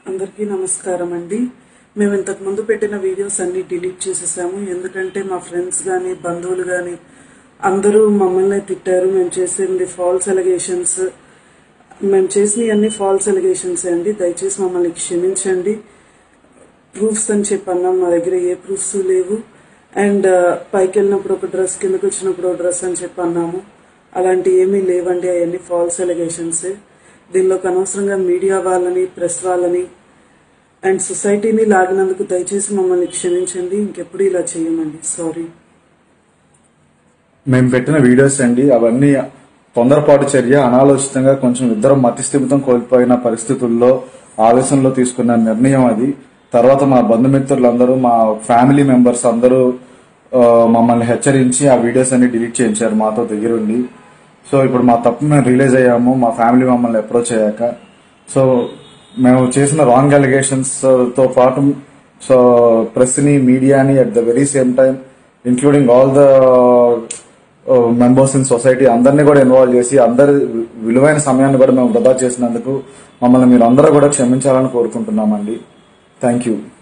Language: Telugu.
అందరికీ నమస్కారం అండి మేము ఇంతకు ముందు పెట్టిన వీడియోస్ అన్ని డిలీట్ చేసేసాము ఎందుకంటే మా ఫ్రెండ్స్ కానీ బంధువులు కానీ అందరూ మమ్మల్ని తిట్టారు మేము చేసింది ఫాల్స్ ఎలిగేషన్స్ మేము చేసినవి అన్ని ఫాల్స్ ఎలిగేషన్స్ అండి దయచేసి మమ్మల్ని క్షమించండి ప్రూఫ్స్ అని చెప్పి అన్నాం మా దగ్గర ఏ ప్రూఫ్స్ లేవు అండ్ పైకి వెళ్ళినప్పుడు ఒక డ్రెస్ కిందకి వచ్చినప్పుడు ఒక డ్రెస్ అని చెప్పి అన్నాము అలాంటి ఏమీ లేవండి అవన్నీ ఫాల్స్ ఎలిగేషన్స్ దీనిలోకి అనవసరంగా మీడియా వాళ్ళని ప్రెస్ వాళ్ళని అండ్ సొసైటీని లాగినందుకు దయచేసి మమ్మల్ని క్షమించండి ఇంకెప్పుడు ఇలా చేయమండి సారీ మేము పెట్టిన వీడియోస్ అండి అవన్నీ తొందరపాటు చర్య అనాలోచితంగా కొంచెం ఇద్దరం మతిస్థిమితం కోల్పోయిన పరిస్థితుల్లో ఆవేశంలో తీసుకున్న నిర్ణయం అది తర్వాత మా బంధుమిత్రులందరూ మా ఫ్యామిలీ మెంబర్స్ అందరూ ఆ, మమ్మల్ని హెచ్చరించి ఆ వీడియోస్ అన్ని డిలీట్ చేయించారు మాతో దగ్గరుండి సో ఇప్పుడు మా తప్పు మేము రియలైజ్ అయ్యాము మా ఫ్యామిలీ మమ్మల్ని అప్రోచ్ అయ్యాక సో మేము చేసిన రాంగ్ అలిగేషన్స్ తో పాటు సో ప్రెస్ ని మీడియాని at the very same time including all the members in society అందరినీ కూడా ఇన్వాల్వ్ చేసి అందరి విలువైన సమయాన్ని కూడా మేము వృధా చేసినందుకు మమ్మల్ని మీరు అందరూ కూడా క్షమించాలని కోరుకుంటున్నామండి థ్యాంక్ యూ